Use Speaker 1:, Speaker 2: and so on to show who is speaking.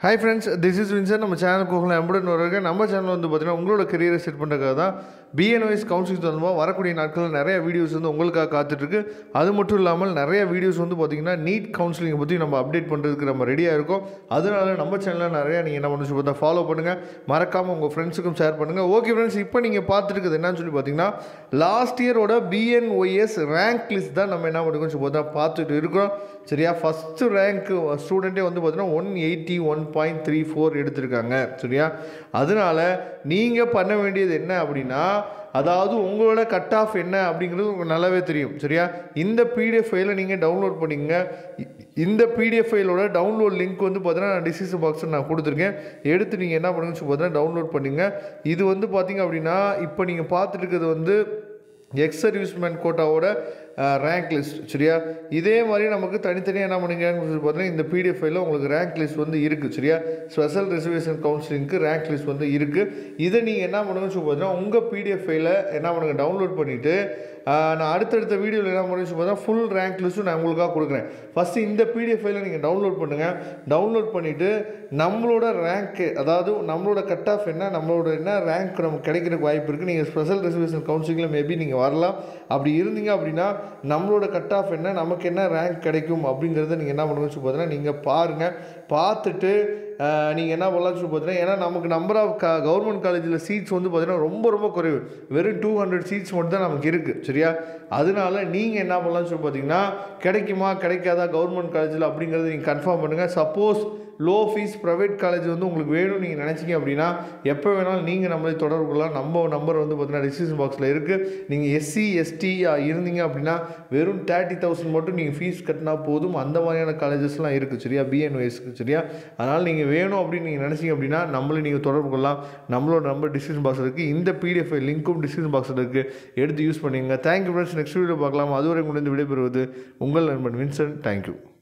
Speaker 1: hi friends this is Vinson நம்ம சேனலுக்கு உங்களை எம்புடன் வருங்க நம்ம சேனல் வந்து பார்த்தீங்கன்னா உங்களோட கரியரை செட் பண்ணுறதுக்காக தான் பிஎன்ஒய்ஸ் கவுன்சிலிங் மூலமாக வரக்கூடிய நாட்களில் நிறைய வீடியோஸ் வந்து உங்களுக்காக காத்துட்ருக்கு அது மட்டும் இல்லாமல் நிறைய வீடியோஸ் வந்து பார்த்தீங்கன்னா நீட் கவுன்சிலிங்கை பற்றி நம்ம அப்டேட் பண்ணுறதுக்கு நம்ம ரெடியாக இருக்கோம் அதனால நம்ம சேனலில் நிறையா நீங்கள் என்ன பண்ணு பார்த்தா ஃபாலோ பண்ணுங்கள் மறக்காமல் உங்கள் ஃப்ரெண்ட்ஸுக்கும் ஷேர் பண்ணுங்கள் ஓகே ஃப்ரெண்ட்ஸ் இப்போ நீங்கள் பார்த்துட்டு இருக்குது என்னன்னு சொல்லி பார்த்தீங்கன்னா லாஸ்ட் இயரோட பிஎன்ஒய்எஸ் ரேங்க் லிஸ்ட் தான் நம்ம என்ன பண்ணுறோம்னு சொல்லி பார்த்தா பார்த்துட்டு இருக்கிறோம் சரியா ஃபஸ்ட்டு ரேங்க்கு ஸ்டூடெண்ட்டே வந்து பார்த்தீங்கன்னா one eighty one point three four எடுத்திருக்காங்க சரியா அதனால் நீங்கள் பண்ண வேண்டியது என்ன அப்படின்னா அதாவது உங்களோட கட் ஆஃப் என்ன அப்படிங்கிறது உங்களுக்கு நல்லாவே தெரியும் சரியா இந்த பிடிஎஃப் ஃபைலை நீங்கள் டவுன்லோட் பண்ணிக்கங்க இ- இந்த பிடிஎஃப் ஃபைலோட டவுன்லோட் லிங்க் வந்து பார்த்தீங்கன்னா நான் டிஸ்கிரிப்ஷன் பாக்ஸில் நான் கொடுத்துருக்கேன் எடுத்து நீங்கள் என்ன பண்ணுங்கன்னு சொல்லி பார்த்தீங்கன்னா டவுன்லோட் பண்ணிங்க இது வந்து பார்த்தீங்க அப்படின்னா இப்போ நீங்கள் பார்த்துட்டு இருக்கிறது வந்து எக்ஸ் சர்வீஸ்மேன் கோட்டாவோட ரேங்க் லிஸ்ட் சரியா இதே மாதிரி நமக்கு தனித்தனியாக என்ன பண்ணுங்கன்னு சொல்லி பார்த்தீங்கன்னா இந்த பிடிஎஃப் ஃபைலில் உங்களுக்கு ரேங்க் லிஸ்ட் வந்து இருக்குது சரியா ஸ்பெஷல் ரிசர்வேஷன் கவுன்சிலிங்க்கு ரேங்க் லிஸ்ட் வந்து இருக்குது இதை நீங்கள் என்ன பண்ணுங்கன்னு சொல்லி பார்த்தீங்கன்னா உங்கள் பிடிஎஃப் ஃபைலை என்ன பண்ணுங்கள் டவுன்லோட் பண்ணிவிட்டு நான் அடுத்தடுத்த வீடியோவில் என்ன பண்ணுன்னு சொல்லி பார்த்தா ஃபுல் ரேங்க் லிஸ்ட்டும் நான் உங்களுக்காக கொடுக்குறேன் ஃபஸ்ட்டு இந்த பிடிஎஃப் ஃபைலை நீங்கள் டவுன்லோட் பண்ணுங்கள் டவுன்லோட் பண்ணிவிட்டு நம்மளோட ரேங்க்கு அதாவது நம்மளோட கட் ஆஃப் என்ன நம்மளோட என்ன ரேங்க் நமக்கு கிடைக்கிறதுக்கு வாய்ப்பு இருக்குது நீங்கள் ஸ்பெஷல் ரிசர்வேஷன் கவுன்சிலிங்கில் மேபி நீங்கள் வரலாம் அப்படி இருந்தீங்க அப்படின்னா நம்மளோட கட் ஆஃப் என்ன நமக்கு என்ன ரேங்க் கிடைக்கும் அப்படிங்கிறத நீங்கள் என்ன பண்ணுங்கன்னு சொல்லி பார்த்தீங்கன்னா நீங்கள் பாருங்கள் பார்த்துட்டு நீங்கள் என்ன பண்ணலாம்னு சொல்லி பார்த்தீங்கன்னா ஏன்னா நமக்கு நம்பர் ஆஃப் க கவர்மெண்ட் காலேஜில் சீட்ஸ் வந்து பார்த்தீங்கன்னா ரொம்ப ரொம்ப குறைவு வெறும் டூ ஹண்ட்ரட் சீட்ஸ் மட்டும் தான் நமக்கு இருக்குது சரியா அதனால நீங்கள் என்ன பண்ணலாம்னு சொல்லி பார்த்தீங்கன்னா கிடைக்குமா கிடைக்காதா கவர்மெண்ட் காலேஜில் அப்படிங்கிறத நீங்கள் கன்ஃபார்ம் பண்ணுங்கள் suppose low fees private college வந்து உங்களுக்கு வேணும்னு நீங்கள் நினச்சிங்க அப்படின்னா எப்போ வேணாலும் நீங்கள் நம்மளை தொடர்பு கொள்ளலாம் நம்ம நம்பர் வந்து பார்த்தீங்கன்னா டிஸ்கிரிப்ஷன் பாக்ஸில் இருக்குது நீங்கள் எஸ்சி எஸ்டி இருந்தீங்க அப்படின்னா வெறும் தேர்ட்டி தௌசண்ட் மட்டும் நீங்கள் ஃபீஸ் கட்டினா போதும் அந்த மாதிரியான காலேஜஸ்லாம் இருக்குது சரியா பிஎன்ஒஎஸ்க்கு சரியா அதனால் நீங்கள் வேணும் அப்படின்னு நீங்கள் நினச்சிங்க அப்படின்னா நம்மளை நீங்கள் தொடர்பு கொள்ளலாம் நம்மளோட நம்பர் டிஸ்கிரிப்ஷன் பாக்ஸில் இருக்குது இந்த பிடிஎஃப் லிங்க்கும் டிஸ்கிரிப்ஷன் பாக்ஸில் இருக்குது எடுத்து யூஸ் பண்ணிங்க தேங்க்யூ ஃப்ரெண்ட்ஸ் நெக்ஸ்ட் வீடியோ பார்க்கலாம் அதுவரை முடிந்து விடைபெறுவது உங்கள் நண்பன் வின்சன் தேங்க்யூ